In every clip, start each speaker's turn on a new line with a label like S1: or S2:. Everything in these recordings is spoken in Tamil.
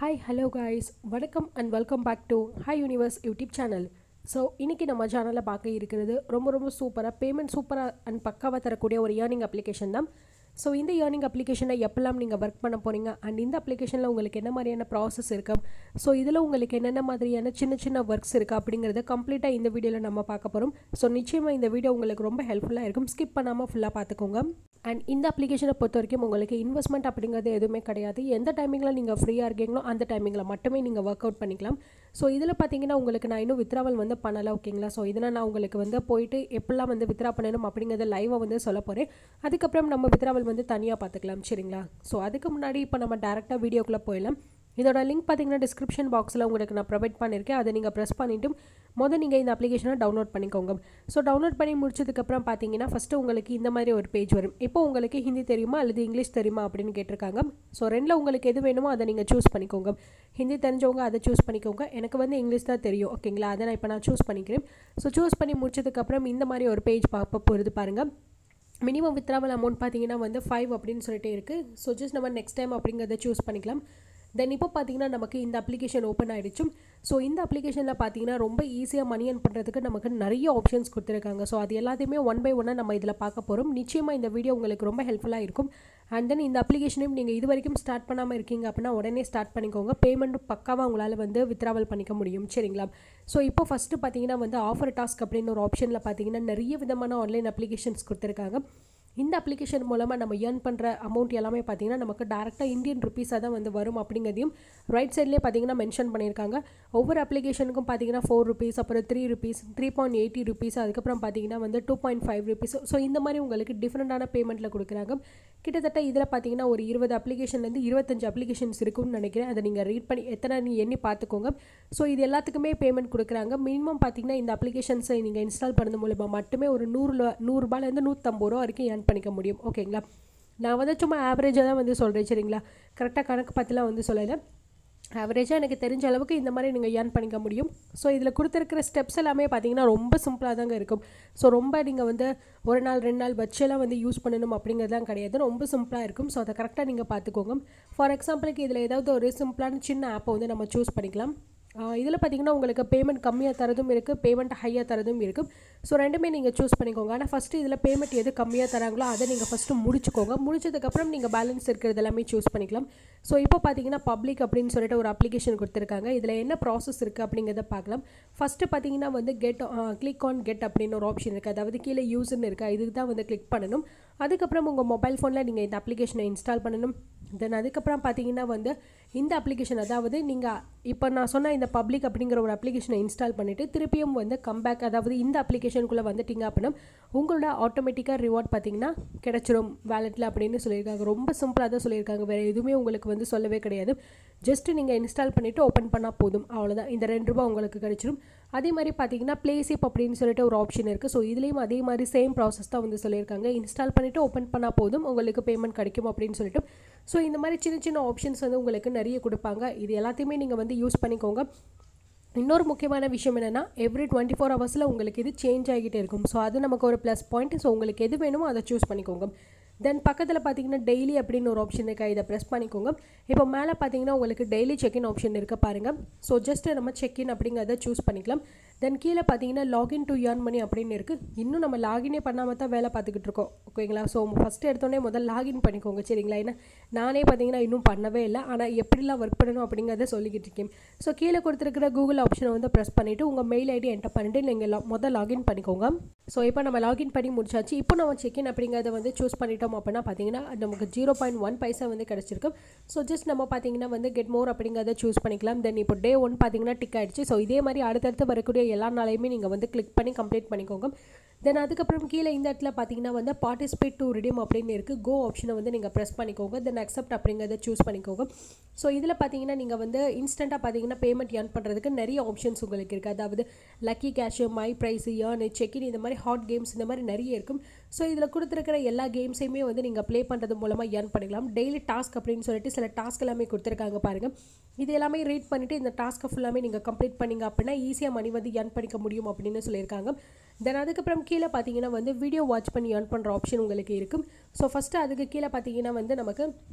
S1: ஹாய் ஹலோ காய்ஸ் வணக்கம் and welcome back to hi universe YouTube channel so இன்றைக்கி நம்ம சேனலில் பார்க்க இருக்கிறது ரொம்ப ரொம்ப சூப்பராக பேமெண்ட் சூப்பராக அண்ட் பக்காவாக தரக்கூடிய ஒரு ஏர்னிங் அப்ளிகேஷன் தான் ஸோ இந்த ஏர்னிங் அப்ளிகேஷனை எப்பெல்லாம் நீங்கள் ஒர்க் பண்ண போகிறீங்க அண்ட் இந்த அப்ளிகேஷனில் உங்களுக்கு என்ன மாதிரியான ப்ராசஸ் இருக்கு ஸோ இதில் உங்களுக்கு என்னென்ன மாதிரியான சின்ன சின்ன ஒர்க்ஸ் இருக்குது அப்படிங்கிறத கம்ப்ளீட்டாக இந்த வீடியோவில் நம்ம பார்க்க போகிறோம் ஸோ நிச்சயமாக இந்த வீடியோ உங்களுக்கு ரொம்ப ஹெல்ப்ஃபுல்லாக இருக்கும் ஸ்கிப் பண்ணாமல் ஃபுல்லாக பார்த்துக்கோங்க அண்ட் இந்த அப்ளிகேஷனை பொறுத்த வரைக்கும் உங்களுக்கு இன்வெஸ்ட்மெண்ட் அப்படிங்கிறது எதுவுமே கிடையாது எந்த டைமிங்கில் நீங்கள் ஃப்ரீயாக இருக்கீங்களோ அந்த டைமிங்கில் மட்டுமே நீங்கள் ஒர்க் அவுட் பண்ணிக்கலாம் ஸோ இதில் பார்த்தீங்கன்னா உங்களுக்கு நான் இன்னும் வித்ராவல் வந்து பண்ணலை ஓகேங்களா ஸோ இதனால் நான் உங்களுக்கு வந்து போயிட்டு எப்படிலாம் வந்து வித்ரா பண்ணணும் அப்படிங்கிறத லைவாக வந்து சொல்ல போகிறேன் அதுக்கப்புறம் நம்ம வித்ராவல் வந்து தனியாக பார்த்துக்கலாம் சரிங்களா ஸோ அதுக்கு முன்னாடி இப்போ நம்ம டேரெக்டாக வீடியோக்குள்ளே போயிடலாம் இதோட லிங்க் பார்த்தீங்கன்னா டிஸ்கிரிப்ஷன் பாக்ஸில் உங்களுக்கு நான் ப்ரொவைட் பண்ணியிருக்கேன் அதை நீங்கள் ப்ரெஸ் பண்ணிவிட்டு மொதல் நீங்கள் இந்த அப்ளிகேஷனை டவுன்லோட் பண்ணிக்கோங்க ஸோ டவுன்லோட் பண்ணி முடிச்சதுக்கப்புறம் பார்த்தீங்கன்னா ஃபஸ்ட்டு உங்களுக்கு இந்த மாதிரி ஒரு பேஜ் வரும் இப்போ உங்களுக்கு ஹிந்தி தெரியுமா அல்லது இங்கிலீஷ் தெரியுமா அப்படின்னு கேட்டிருக்காங்க ஸோ ரெண்டில் உங்களுக்கு எது வேணுமோ அதை நீங்கள் சூஸ் பண்ணிக்கோங்க ஹிந்தி தெரிஞ்சவங்க அதை சூஸ் பண்ணிக்கோங்க எனக்கு வந்து இங்கிலீஷ் தான் தெரியும் ஓகேங்களா அதை நான் இப்போ நான் சூஸ் பண்ணிக்கிறேன் ஸோ சூஸ் பண்ணி முடிச்சதுக்கப்புறம் இந்த மாதிரி ஒரு பேஜ் பார்ப்ப போகிறது பாருங்கள் மினிமம் வித்ராவல் அமௌண்ட் பார்த்தீங்கன்னா வந்து ஃபைவ் அப்படின்னு சொல்லிட்டு இருக்குது ஸோ ஜஸ்ட் நம்ம நெக்ஸ்ட் டைம் அப்படிங்கிறத சூஸ் பண்ணிக்கலாம் தென் இப்போ பார்த்தீங்கன்னா நமக்கு இந்த அப்ளிகேஷன் ஓப்பன் ஆகிடுச்சு ஸோ இந்த அப்ளிகேஷனில் பார்த்தீங்கன்னா ரொம்ப ஈஸியாக மணி அர்ன் பண்ணுறதுக்கு நமக்கு நிறைய ஆப்ஷன்ஸ் கொடுத்துருக்காங்க ஸோ அது எல்லாத்தையுமே ஒன் பை ஒன்னாக நம்ம இதில் பார்க்க போகிறோம் நிச்சயமாக இந்த வீடியோ உங்களுக்கு ரொம்ப ஹெல்ப்ஃபுல்லாக இருக்கும் அண்ட் தென் இந்த அப்ளிகேஷனையும் நீங்கள் இது வரைக்கும் ஸ்டார்ட் பண்ணாமல் இருக்கீங்க அப்படின்னா உடனே ஸ்டார்ட் பண்ணிக்கோங்க பேமெண்ட்டும் பக்காவாக உங்களால் வந்து வித்ராவல் பண்ணிக்க முடியும் சரிங்களா ஸோ இப்போ ஃபஸ்ட்டு பார்த்தீங்கன்னா வந்து ஆஃபர் டாஸ்க் அப்படின்னு ஒரு ஆப்ஷனில் பார்த்தீங்கன்னா நிறைய விதமான ஆன்லைன் அப்ளிகேஷன்ஸ் கொடுத்துருக்காங்க இந்த அப்ளிகேஷன் மூலமாக நம்ம ஏர்ன் பண்ணுற அமௌண்ட் எல்லாமே பார்த்தீங்கன்னா நமக்கு டேரெக்டாக இந்தியன் ருபீஸாக தான் வந்து வரும் அப்படிங்கிறதையும் ரைட் சைட்லேயே பார்த்தீங்கன்னா மென்ஷன் பண்ணியிருக்காங்க ஒவ்வொரு அப்ளிகேஷனுக்கும் பார்த்தீங்கன்னா ஃபோர் ருபீஸ் அப்புறம் three rupees three point eighty rupees அதுக்கப்புறம் பார்த்தீங்கன்னா வந்து two point five rupees so இந்த மாதிரி உங்களுக்கு டிஃப்ரெண்ட்டான பேமெண்ட்டில் கொடுக்குறாங்க கிட்டத்தட்ட இதில் பார்த்தீங்கன்னா ஒரு இருபது அப்ளிகேஷன்லேருந்து இருபத்தஞ்சு அப்ளிகேஷன்ஸ் இருக்கும்னு நினைக்கிறேன் அதை நீங்கள் ரீட் பண்ணி எத்தனை நீ எண்ணி பார்த்துக்கோங்க ஸோ இது எல்லாத்துக்குமே பேமெண்ட் கொடுக்குறாங்க மினிமம் பார்த்தீங்கன்னா இந்த அப்ளிகேஷன்ஸை நீங்கள் இன்ஸ்டால் பண்ணது மூலமாக மட்டுமே ஒரு நூறு நூறுரூபாலேருந்து நூற்றம்பது ரூபா வரைக்கும் ஏர்ன் பண்ணிக்க முடியும் ஓகேங்களா நான் வந்து சும்மா ஆவரேஜாக தான் வந்து சொல்கிறேன் சரிங்களா கரெக்டாக கணக்கு பற்றிலாம் வந்து சொல்லலை ஆவரேஜாக எனக்கு தெரிஞ்ச அளவுக்கு இந்த மாதிரி நீங்கள் ஏர்ன் பண்ணிக்க முடியும் ஸோ இதில் கொடுத்துருக்கிற ஸ்டெப்ஸ் எல்லாமே பார்த்தீங்கன்னா ரொம்ப சிம்பிளாக தாங்க இருக்கும் ஸோ ரொம்ப நீங்கள் வந்து ஒரு நாள் ரெண்டு நாள் வச்செல்லாம் வந்து யூஸ் பண்ணணும் அப்படிங்கிறதுலாம் கிடையாது ரொம்ப சிம்பிளாக இருக்கும் ஸோ அதை கரெக்டாக நீங்கள் பார்த்துக்கோங்க ஃபார் எக்ஸாம்பிளுக்கு இதில் ஏதாவது ஒரு சிம்பிளான சின்ன ஆப்பை வந்து நம்ம சூஸ் பண்ணிக்கலாம் இதில் பார்த்தீங்கன்னா உங்களுக்கு பேமெண்ட் கம்மியாக தரதும் இருக்குது பேமெண்ட் ஹையாக தரதும் இருக்குது ஸோ ரெண்டுமே நீங்கள் சூஸ் பண்ணிக்கோங்க ஆனால் ஃபஸ்ட்டு இதில் பேமெண்ட் எது கம்மியாக தராங்களோ அதை நீங்கள் ஃபஸ்ட்டு முடிச்சுக்கோங்க முடிச்சதுக்கப்புறம் நீங்கள் பேலன்ஸ் இருக்கிறது எல்லாமே சூஸ் பண்ணிக்கலாம் ஸோ இப்போ பார்த்தீங்கன்னா பப்ளிக் அப்படின்னு சொல்லிட்டு ஒரு அப்ளிகேஷன் கொடுத்துருக்காங்க இதில் என்ன ப்ராசஸ் இருக்குது அப்படிங்கிறத பார்க்கலாம் ஃபஸ்ட்டு பார்த்தீங்கன்னா வந்து கெட் கிளிக் ஆன் கெட் அப்படின்னு ஒரு ஆப்ஷன் இருக்குது அதாவது கீழே யூஸ்ன்னு இருக்கா இதுக்கு தான் வந்து கிளிக் பண்ணணும் அதுக்கப்புறம் உங்கள் மொபைல் ஃபோனில் நீங்கள் இந்த அப்ளிகேஷனை இன்ஸ்டால் பண்ணணும் தென் அதுக்கப்புறம் பார்த்தீங்கன்னா வந்து இந்த அப்ளிகேஷன் அதாவது நீங்கள் இப்போ நான் சொன்ன இந்த பப்ளிக் அப்படிங்கிற ஒரு அப்ளிகேஷனை இன்ஸ்டால் பண்ணிவிட்டு திருப்பியும் வந்து கம்பேக் அதாவது இந்த அப்ளிகேஷனுக்குள்ளே வந்துட்டீங்க அப்படின்னா உங்களோட ஆட்டோமேட்டிக்காக ரிவார்ட் பார்த்தீங்கன்னா கிடச்சிரும் வேலெட்டில் அப்படின்னு சொல்லியிருக்காங்க ரொம்ப சிம்பிளாக தான் சொல்லியிருக்காங்க வேறு எதுவுமே உங்களுக்கு வந்து சொல்லவே கிடையாது ஜஸ்ட்டு நீங்கள் இன்ஸ்டால் பண்ணிவிட்டு ஓப்பன் பண்ணால் போதும் அவ்வளோதான் இந்த ரெண்டு ரூபா உங்களுக்கு கிடச்சிரும் அதே மாதிரி பார்த்தீங்கன்னா ப்ளேசிப் அப்படின்னு சொல்லிட்டு ஒரு ஆப்ஷன் இருக்குது ஸோ இதுலேயும் அதே மாதிரி சேம் ப்ராசஸ் தான் வந்து சொல்லியிருக்காங்க இன்ஸ்டால் பண்ணிவிட்டு ஓப்பன் பண்ணால் போதும் உங்களுக்கு பேமெண்ட் கிடைக்கும் அப்படின்னு சொல்லிட்டு ஸோ இந்த மாதிரி சின்ன சின்ன ஆப்ஷன்ஸ் வந்து உங்களுக்கு நிறைய கொடுப்பாங்க இது எல்லாத்தையுமே நீங்கள் வந்து யூஸ் பண்ணிக்கோங்க இன்னொரு முக்கியமான விஷயம் என்னென்னா எவ்ரி டுவெண்ட்டி ஃபோர் ஹவர்ஸில் உங்களுக்கு இது சேஞ்ச் ஆகிட்டே இருக்கும் ஸோ அது நமக்கு ஒரு ப்ளஸ் பாயிண்ட் ஸோ உங்களுக்கு எது வேணுமோ அதை சூஸ் பண்ணிக்கோங்க தென் பக்கத்தில் பார்த்தீங்கன்னா டெய்லி அப்படின்னு ஒரு ஆப்ஷன் இருக்கா இதை ப்ரெஸ் பண்ணிக்கோங்க இப்போ மேலே பார்த்தீங்கன்னா உங்களுக்கு டெய்லி செக்இன் ஆப்ஷன் இருக்க பாருங்கள் ஸோ ஜஸ்ட் நம்ம செக்இன் அப்படிங்கிறத சூஸ் பண்ணிக்கலாம் தென் கீழே பார்த்தீங்கன்னா லாகின் டு ஏர்ன் மணி அப்படின்னு இருக்குது இன்னும் நம்ம லாகினே பண்ணாமல் தான் வேலை பார்த்துக்கிட்டு இருக்கோம் ஓகேங்களா ஸோ ஃபஸ்ட்டு எடுத்தோடனே முதல் லாகின் பண்ணிக்கோங்க சரிங்களா ஏன்னா நானே பார்த்தீங்கன்னா இன்னும் பண்ணவே இல்லை ஆனால் எப்படிலாம் ஒர்க் பண்ணணும் அப்படிங்கிறத சொல்லிக்கிட்டு இருக்கேன் ஸோ கீழே கொடுத்துருக்கிற கூகுள் ஆப்ஷனை வந்து ப்ரெஸ் பண்ணிவிட்டு உங்கள் மெயில் ஐடி என்டர் பண்ணிட்டு நீங்கள் முதல் லாகின் பண்ணிக்கோங்க ஸோ இப்போ நம்ம லாகின் பண்ணி முடிச்சாச்சு இப்போ நம்ம செக்இன் அப்படிங்கிறத வந்து சூஸ் பண்ணிட்டோம் அப்படின்னா பார்த்தீங்கன்னா நமக்கு ஜீரோ பாயிண்ட் ஒன் பைசா வந்து கிடச்சிருக்கு ஸோ ஜஸ்ட் நம்ம பார்த்தீங்கன்னா வந்து கெட் மோர் அப்படிங்கிறத சூஸ் பண்ணிக்கலாம் தென் இப்போ டே ஒன் பார்த்தீங்கன்னா டிக் ஆகிடுச்சு ஸோ இதே மாதிரி அடுத்தடுத்து வரக்கூடிய எல்லா நாளையுமே நீங்கள் வந்து கிளிக் பண்ணி கம்ப்ளீட் பண்ணிக்கோங்க தென் அதுக்கப்புறம் கீழே இந்த இடத்துல பார்த்தீங்கன்னா வந்து பார்ட்டிசிபேட் டு ரிடீம் அப்படின்னு இருக்குது கோ ஆப்ஷனை வந்து நீங்கள் ப்ரெஸ் பண்ணிக்கோங்க தென் அக்செப்ட் அப்படிங்கிறத சூஸ் பண்ணிக்கோங்க ஸோ இதில் பார்த்தீங்கன்னா நீங்கள் வந்து இன்ஸ்டண்ட்டாக பார்த்தீங்கன்னா பேமெண்ட் ஏர்ன் பண்ணுறதுக்கு நிறைய ஆப்ஷன்ஸ் உங்களுக்கு இருக்குது அதாவது lucky cash my prize earn check in இந்த மாதிரி ஹாட் கேம்ஸ் இந்த மாதிரி நிறைய இருக்கும் ஸோ இதில் கொடுத்துருக்கிற எல்லா கேம்ஸையுமே வந்து நீங்கள் ப்ளே பண்ணுறது மூலமாக ஏர்ன் பண்ணிக்கலாம் டெய்லி டாஸ்க் அப்படின்னு சொல்லிட்டு சில டாஸ்க் எல்லாமே கொடுத்துருக்காங்க பாருங்கள் இது எல்லாமே ரீட் பண்ணிவிட்டு இந்த டாஸ்க்கை ஃபுல்லாமே நீங்கள் கம்ப்ளீட் பண்ணிங்க அப்படின்னா ஈஸியாக மணி வந்து ஏர்ன் பண்ணிக்க முடியும் அப்படின்னு சொல்லியிருக்காங்க தென் அதுக்கப்புறம் கீழே பார்த்தீங்கன்னா வந்து வீடியோ வாட்ச் பண்ணி ஏர்ன் பண்ணுற ஆப்ஷன் உங்களுக்கு இருக்கும் ஸோ ஃபஸ்ட்டு அதுக்கு கீழே பார்த்தீங்கன்னா வந்து நமக்கு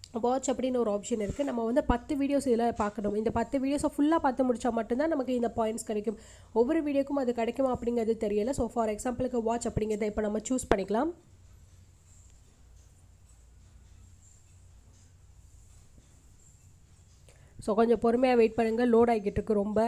S1: வாட்ச் அப்படின்னு ஒரு ஆப்ஷன் இருக்குது நம்ம வந்து பத்து வீடியோஸ் இதில் பார்க்கணும் இந்த பத்து வீடியோஸை ஃபுல்லாக பார்த்து முடிச்சா மட்டும்தான் நமக்கு இந்த பாயிண்ட்ஸ் கிடைக்கும் ஒவ்வொரு வீடியோக்கும் அது கிடைக்குமா அப்படிங்கிறது தெரியல ஸோ ஃபார் எக்ஸாம்பிளுக்கு வாட்ச் அப்படிங்கிறத இப்போ நம்ம சூஸ் பண்ணிக்கலாம் ஸோ கொஞ்சம் பொறுமையாக வெயிட் பண்ணுங்கள் லோட் ஆகிக்கிட்டு இருக்கு ரொம்ப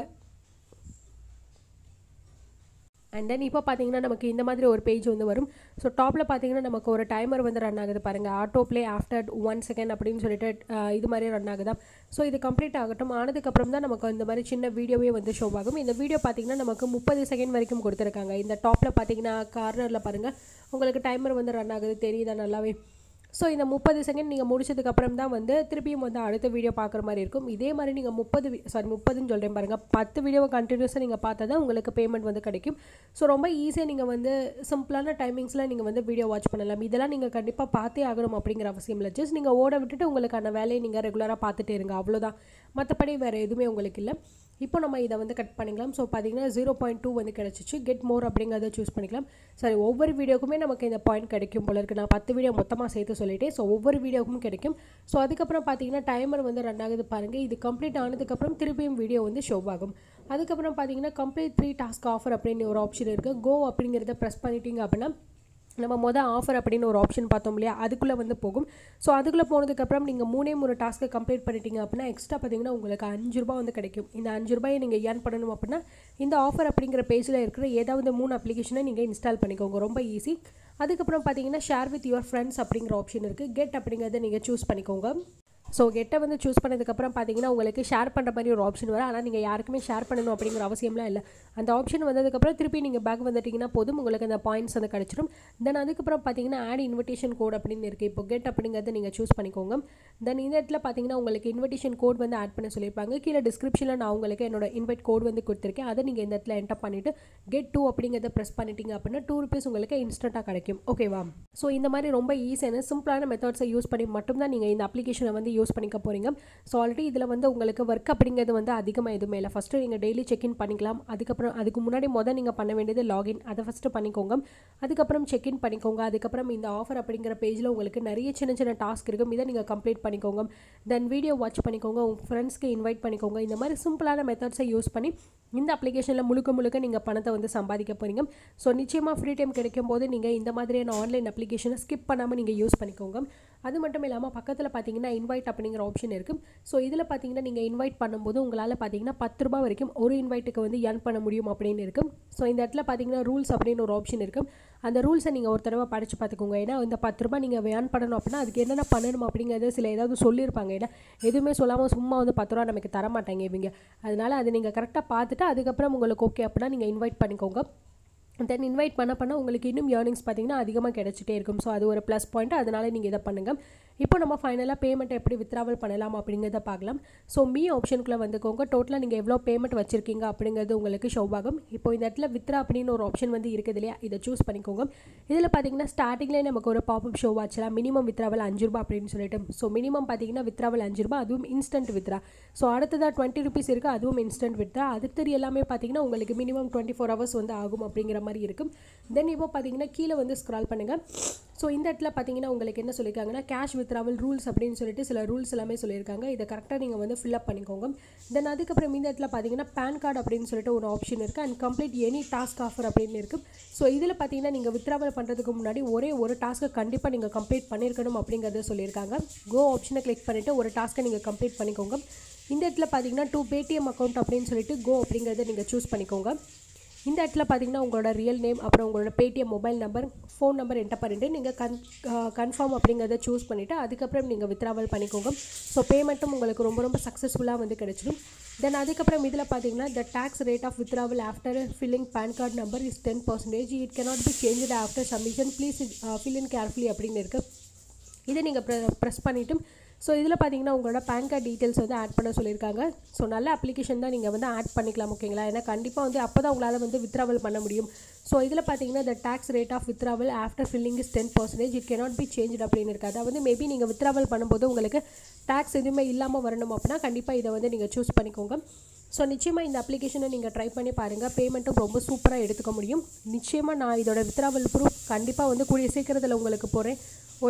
S1: அண்ட் தென் இப்போ பார்த்தீங்கன்னா நமக்கு இந்த மாதிரி ஒரு பேஜ் வந்து வரும் ஸோ டாப்பில் பார்த்தீங்கன்னா நமக்கு ஒரு டைமர் வந்து ரன் ஆகுது பாருங்கள் auto play after one second அப்படின்னு சொல்லிட்டு அஹ், இது மாதிரி ரன் ஆகுதா ஸோ இது கம்ப்ளீட் ஆகட்டும் ஆனதுக்கப்புறம் தான் நமக்கு இந்த மாதிரி சின்ன வீடியோவே வந்து ஷோ ஆகும் இந்த வீடியோ பார்த்தீங்கன்னா நமக்கு முப்பது செகண்ட் வரைக்கும் கொடுத்துருக்காங்க இந்த டாப்பில் பார்த்தீங்கன்னா கார்னரில் பாருங்கள் உங்களுக்கு டைமர் வந்து ரன் ஆகுது தெரியுதா நல்லாவே ஸோ இந்த முப்பது செகண்ட் நீங்கள் முடிச்சதுக்கப்புறம் தான் வந்து திருப்பியும் வந்து அடுத்த வீடியோ பார்க்குற மாதிரி இருக்கும் இதே மாதிரி நீங்கள் முப்பது சாரி முப்பதுன்னு சொல்கிறேன் பாருங்கள் பத்து வீடியோவை கண்டினியூஸாக நீங்கள் பார்த்தா தான் உங்களுக்கு பேமெண்ட் வந்து கிடைக்கும் ஸோ ரொம்ப ஈஸியாக நீங்கள் வந்து சிம்பிளான டைமிங்ஸில் நீங்கள் வந்து வீடியோ வாட்ச் பண்ணலாம் இதெல்லாம் நீங்கள் கண்டிப்பாக பார்த்தே ஆகணும் அப்படிங்கிற அவசியம் இல்லை ஜஸ்ட் நீங்கள் ஓட விட்டுட்டு உங்களுக்கான வேலையை நீங்கள் ரெகுலராக பார்த்துட்டே இருங்க அவ்வளோதான் மற்றபடி வேறு எதுவுமே உங்களுக்கு இல்லை இப்போ நம்ம இதை வந்து கட் பண்ணிக்கலாம் ஸோ பார்த்தீங்கன்னா ஜீரோ பாயிண்ட் டூ வந்து கிடச்சிச்சு கெட் மோர் அப்படிங்கிறத சூஸ் பண்ணிக்கலாம் சரி ஒவ்வொரு வீடியோக்குமே நமக்கு இந்த பாயிண்ட் கிடைக்கும் போல இருக்குது நான் பத்து வீடியோ மொத்தமாக சேர்த்து சொல்லிட்டேன் ஸோ ஒவ்வொரு வீடியோக்கும் கிடைக்கும் ஸோ அதுக்கப்புறம் பார்த்தீங்கன்னா டைமர் வந்து ரன் ஆகுது பாருங்கள் இது கம்ப்ளீட் ஆனதுக்கப்புறம் திருப்பியும் வீடியோ வந்து ஷோ ஆகும் அதுக்கப்புறம் பார்த்தீங்கன்னா கம்ப்ளீட் த்ரீ டாஸ்க் ஆஃபர் அப்படின்னு ஒரு ஆப்ஷன் இருக்குது கோ அப்படிங்கிறத ப்ரெஸ் பண்ணிட்டீங்க அப்படின்னா நம்ம மொதல் ஆஃபர் அப்படின்னு ஒரு ஆப்ஷன் பார்த்தோம் இல்லையா அதுக்குள்ளே வந்து போகும் ஸோ அதுக்குள்ளே போனதுக்கப்புறம் நீங்கள் மூணே மூணு டாஸ்க்கை கம்ப்ளீட் பண்ணிட்டீங்க அப்படின்னா எக்ஸ்ட்ரா பார்த்தீங்கன்னா உங்களுக்கு அஞ்சு ரூபாய் வந்து கிடைக்கும் இந்த அஞ்சு ரூபாயை நீங்கள் ஏர்ன் பண்ணணும் அப்படின்னா இந்த ஆஃபர் அப்படிங்கிற பேஜில் இருக்கிற ஏதாவது மூணு அப்ளிகேஷனை நீங்கள் இன்ஸ்டால் பண்ணிக்கோங்க ரொம்ப ஈஸி அதுக்கப்புறம் பார்த்தீங்கன்னா ஷேர் வித் யுவர் ஃப்ரெண்ட்ஸ் அப்படிங்கிற ஆப்ஷன் இருக்குது கெட் அப்படிங்கிறத நீங்கள் சூஸ் பண்ணிக்கோங்க ஸோ கெட்டை வந்து சூஸ் பண்ணதுக்கப்புறம் பார்த்தீங்கன்னா உங்களுக்கு ஷேர் பண்ணுற மாதிரி ஒரு ஆப்ஷன் வரும் ஆனால் நீங்கள் யாருக்குமே ஷேர் பண்ணணும் அப்படிங்கிற அவசியம்லாம் இல்லை அந்த ஆப்ஷன் வந்ததுக்கப்புறம் திருப்பி நீங்கள் பேக் வந்துட்டிங்கன்னா போதும் உங்களுக்கு அந்த பாயிண்ட்ஸ் வந்து கிடச்சிரும் தென் அதுக்கப்புறம் பார்த்தீங்கன்னா ஆட் இன்விடேஷன் கோட் அப்படின்னு இருக்குது இப்போ கெட் அப்படிங்கிறத நீங்கள் சூஸ் பண்ணிக்கோங்க தென் இந்த இடத்துல பார்த்தீங்கன்னா உங்களுக்கு இன்விடேஷன் கோட் வந்து ஆட் பண்ண சொல்லியிருப்பாங்க கீழே டிஸ்கிரிப்ஷனில் நான் உங்களுக்கு என்னோட இன்வைட் கோட் வந்து கொடுத்துருக்கேன் அதை நீங்கள் இந்த இடத்துல என்டர் பண்ணிவிட்டு கெட் டூ அப்படிங்கிறத ப்ரெஸ் பண்ணிட்டீங்க அப்படின்னா டூ ருபீஸ் உங்களுக்கு இன்ஸ்டண்ட்டாக கிடைக்கும் ஓகேவா ஸோ இந்த மாதிரி ரொம்ப ஈஸியான சிம்பிளான மெத்தட்ஸை யூஸ் பண்ணி மட்டும்தான் நீங்கள் இந்த அப்ளிகேஷனை வந்து யூஸ் பண்ணிக்க போகிறீங்க ஸோ ஆல்ரெடி இதில் வந்து உங்களுக்கு ஒர்க் அப்படிங்கிறது வந்து அதிகமாக எதுவுமே இல்லை ஃபஸ்ட்டு நீங்கள் டெய்லி செக்இன் பண்ணிக்கலாம் அதுக்கப்புறம் அதுக்கு முன்னாடி மொதல் நீங்கள் பண்ண வேண்டியது லாகின் அதை ஃபஸ்ட்டு பண்ணிக்கோங்க அதுக்கப்புறம் செக்இன் பண்ணிக்கோங்க அதுக்கப்புறம் இந்த ஆஃபர் அப்படிங்கிற பேஜில் உங்களுக்கு நிறைய சின்ன சின்ன டாஸ்க் இருக்கும் இதை நீங்கள் கம்ப்ளீட் பண்ணிக்கோங்க தென் வீடியோ வாட்ச் பண்ணிக்கோங்க உங்கள் ஃப்ரெண்ட்ஸ்க்கு இன்வைட் பண்ணிக்கோங்க இந்த மாதிரி சிம்பிளான மெத்தட்ஸை யூஸ் பண்ணி இந்த அப்ளிகேஷனில் முழுக்க முழுக்க நீங்கள் பணத்தை வந்து சம்பாதிக்க போகிறீங்க ஸோ நிச்சயமாக ஃப்ரீ டைம் கிடைக்கும் போது நீங்கள் இந்த மாதிரியான ஆன்லைன் அப்ளிகேஷனை ஸ்கிப் பண்ணாமல் நீங்கள் யூஸ் பண்ணிக்கோங்க அது மட்டும் இல்லாமல் பக்கத்தில் பார்த்தீங்கன்னா இன்வைட் அப்படிங்கிற ஆப்ஷன் இருக்குது ஸோ இதில் பார்த்தீங்கன்னா நீங்கள் இன்வைட் பண்ணும்போது உங்களால் பார்த்தீங்கன்னா பத்து ரூபாய் வரைக்கும் ஒரு இன்வைட்டுக்கு வந்து earn பண்ண முடியும் அப்படின்னு இருக்கும் ஸோ இந்த இடத்துல பார்த்தீங்கன்னா ரூல்ஸ் அப்படின்னு ஒரு ஆப்ஷன் இருக்கும் அந்த ரூல்ஸை நீங்கள் ஒரு தடவை படித்து பார்த்துக்கோங்க ஏன்னா இந்த பத்து ரூபாய் நீங்கள் ஏர்ன் பண்ணணும் அப்படின்னா அதுக்கு என்னென்ன பண்ணணும் அப்படிங்கிறது சில ஏதாவது சொல்லியிருப்பாங்க ஏன்னா எதுவுமே சொல்லாமல் சும்மா வந்து பத்து ரூபா நமக்கு தர மாட்டாங்க இவங்க அதனால் அது நீங்கள் கரெக்டாக பார்த்துட்டு அதுக்கப்புறம் உங்களுக்கு ஓகே அப்படின்னா நீங்கள் இன்வைட் பண்ணிக்கோங்க தென் இன்வைட் பண்ண பண்ண உங்களுக்கு இன்னும் ஏர்னிங்ஸ் பார்த்தீங்கன்னா அதிகமாக கிடைச்சிட்டே இருக்கும் ஸோ அது ஒரு ப்ளஸ் பாயிண்ட் அதனால நீங்கள் இதை பண்ணுங்கள் இப்போ நம்ம ஃபைனலாக பேமெண்ட் எப்படி வித்ராவல் பண்ணலாம் அப்படிங்கிறத பார்க்கலாம் ஸோ மீ ஆப்ஷனுக்குள்ளே வந்துக்கோங்க டோட்டலாக நீங்கள் எவ்வளோ பேமெண்ட் வச்சிருக்கீங்க அப்படிங்கிறது உங்களுக்கு ஷோ ஆகும் இப்போ இந்த இடத்துல வித்ரா அப்படின்னு ஒரு ஆப்ஷன் வந்து இருக்குது இல்லையா இதை சூஸ் பண்ணிக்கோங்க இதில் பார்த்தீங்கன்னா ஸ்டார்டிங்லேயே நமக்கு ஒரு பாப்அப் ஷோ ஆச்சலாம் மினிமம் வித்ராவல் அஞ்சு ரூபா அப்படின்னு சொல்லிட்டு ஸோ மினிமம் பார்த்தீங்கன்னா வித்ராவல் அஞ்சு ரூபா அதுவும் இன்ஸ்டன்ட் வித்ரா ஸோ அடுத்ததாக டுவெண்ட்டி ருபீஸ் இருக்குது அதுவும் இன்ஸ்டன்ட் வித்ரா அடுத்தது எல்லாமே பார்த்தீங்கன்னா உங்களுக்கு மினிமம் டுவெண்ட்டி ஃபோர் ஹவர்ஸ் வந்து ஆகும் அப்படிங்கிற மாதிரி இருக்கும் தென் இப்போ பார்த்தீங்கன்னா கீழே வந்து ஸ்க்ரால் பண்ணுங்கள் ஸோ இந்த இடத்துல பார்த்தீங்கன்னா உங்களுக்கு என்ன சொல்லியிருக்காங்கன்னா கேஷ் வித்ராவல் ரூல்ஸ் அப்படின்னு சொல்லிட்டு சில ரூல்ஸ் எல்லாமே சொல்லியிருக்காங்க இதை கரெக்டாக நீங்கள் வந்து ஃபில்அப் பண்ணிக்கோங்க தென் அதுக்கப்புறம் இந்த இடத்துல பார்த்தீங்கன்னா பேன் கார்டு அப்படின்னு சொல்லிட்டு ஒரு ஆப்ஷன் இருக்குது and complete any task offer அப்படின்னு இருக்குது ஸோ இதில் பார்த்தீங்கன்னா நீங்கள் வித்ராவல் பண்ணுறதுக்கு முன்னாடி ஒரே ஒரு டாஸ்க்கை கண்டிப்பாக நீங்கள் கம்ப்ளீட் பண்ணியிருக்கணும் அப்படிங்கிறத சொல்லியிருக்காங்க கோ ஆப்ஷனை கிளிக் பண்ணிவிட்டு ஒரு டாஸ்க்கை நீங்கள் கம்ப்ளீட் பண்ணிக்கோங்க இந்த இடத்துல பார்த்தீங்கன்னா டூ பேடிஎம் அக்கௌண்ட் அப்படின்னு சொல்லிட்டு கோ அப்படிங்கிறத நீங்கள் சூஸ் பண்ணிக்கோங்க இந்த இடத்துல பார்த்தீங்கன்னா உங்களோட ரியல் நேம் அப்புறம் உங்களோட Paytm mobile number phone number enter பண்ணிவிட்டு நீங்கள் கன் கன்ஃபார்ம் அப்படிங்கிறத சூஸ் பண்ணிவிட்டு அதுக்கப்புறம் நீங்கள் வித்ராவல் பண்ணிக்கோங்க ஸோ பேமெண்ட்டும் உங்களுக்கு ரொம்ப ரொம்ப சக்ஸஸ்ஃபுல்லாக வந்து கிடைச்சிடும் தென் அதுக்கப்புறம் இதில் பார்த்தீங்கன்னா the tax rate of withdrawal after filling PAN card number is ten percentage it cannot be change after submission please fill in carefully அப்படின்னு இருக்குது இதை நீங்கள் ப்ரெ ப்ரெஸ் பண்ணிவிட்டு ஸோ இதில் பார்த்தீங்கன்னா உங்களோட பேன் கார்டு டீட்டெயில்ஸ் வந்து ஆட் பண்ண சொல்லியிருக்காங்க ஸோ நல்ல அப்ளிகேஷன் தான் நீங்கள் வந்து ஆட் பண்ணிக்கலாம் ஓகேங்களா ஏன்னா கண்டிப்பாக வந்து அப்போ தான் உங்களால் வந்து வித்ராவல் பண்ண முடியும் ஸோ இதில் பார்த்தீங்கன்னா the tax rate of withdrawal after filling is ten percentage it cannot be change அப்படின்னு இருக்குது அதாவது மேபி நீங்கள் வித்ராவல் பண்ணும்போது உங்களுக்கு டேக்ஸ் எதுவுமே இல்லாமல் வரணும் அப்படின்னா கண்டிப்பாக இதை வந்து நீங்கள் சூஸ் பண்ணிக்கோங்க ஸோ நிச்சயமாக இந்த அப்ளிகேஷனை நீங்கள் ட்ரை பண்ணி பாருங்கள் பேமெண்ட்டும் ரொம்ப சூப்பராக எடுத்துக்க முடியும் நிச்சயமாக நான் இதோட வித்ராவல் ப்ரூஃப் கண்டிப்பாக வந்து கூடிய சீக்கிரத்தில் உங்களுக்கு போகிறேன் ஒரு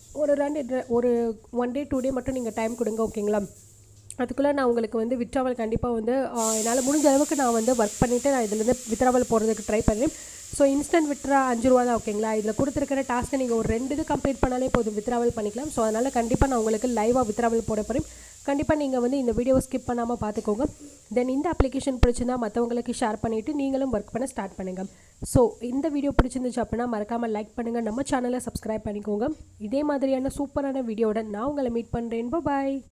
S1: ஒரு ரெண்டு ட- ஒரு ஒன் டே டூ டே மட்டும் நீங்கள் டைம் கொடுங்க ஓகேங்களா அதுக்குள்ளே நான் உங்களுக்கு வந்து வித்ராவல் கண்டிப்பாக வந்து ஆஹ், என்னால் முடிஞ்ச அளவுக்கு நான் வந்து ஒர்க் பண்ணிவிட்டு நான் இதுலேருந்து வித்ராவல் போடுறதுக்கு ட்ரை பண்ணுறேன் ஸோ இன்ஸ்டன்ட் வித்ரா அஞ்சு ரூபா தான் ஓகேங்களா இதில் கொடுத்துருக்கிற டாஸ்க்கை நீங்கள் ஒரு ரெண்டு இது கம்ப்ளீட் பண்ணாலே போதும் வித்ராவல் பண்ணிக்கலாம் ஸோ அதனால் கண்டிப்பாக நான் உங்களுக்கு லைவாக வித்ராவல் போட போகிறேன் கண்டிப்பாக நீங்கள் வந்து இந்த வீடியோவை ஸ்கிப் பண்ணாமல் பார்த்துக்கோங்க தென் இந்த அப்ளிகேஷன் பிடிச்சிருந்தா மற்றவங்களுக்கு ஷேர் பண்ணிவிட்டு நீங்களும் ஒர்க் பண்ண ஸ்டார்ட் பண்ணுங்கள் ஸோ இந்த வீடியோ பிடிச்சிருந்துச்சு அப்படின்னா மறக்காமல் லைக் பண்ணுங்கள் நம்ம சேனலை சப்ஸ்கிரைப் பண்ணிக்கோங்க இதே மாதிரியான சூப்பரான வீடியோட நான் உங்களை மீட் பண்ணுறேன் பாய்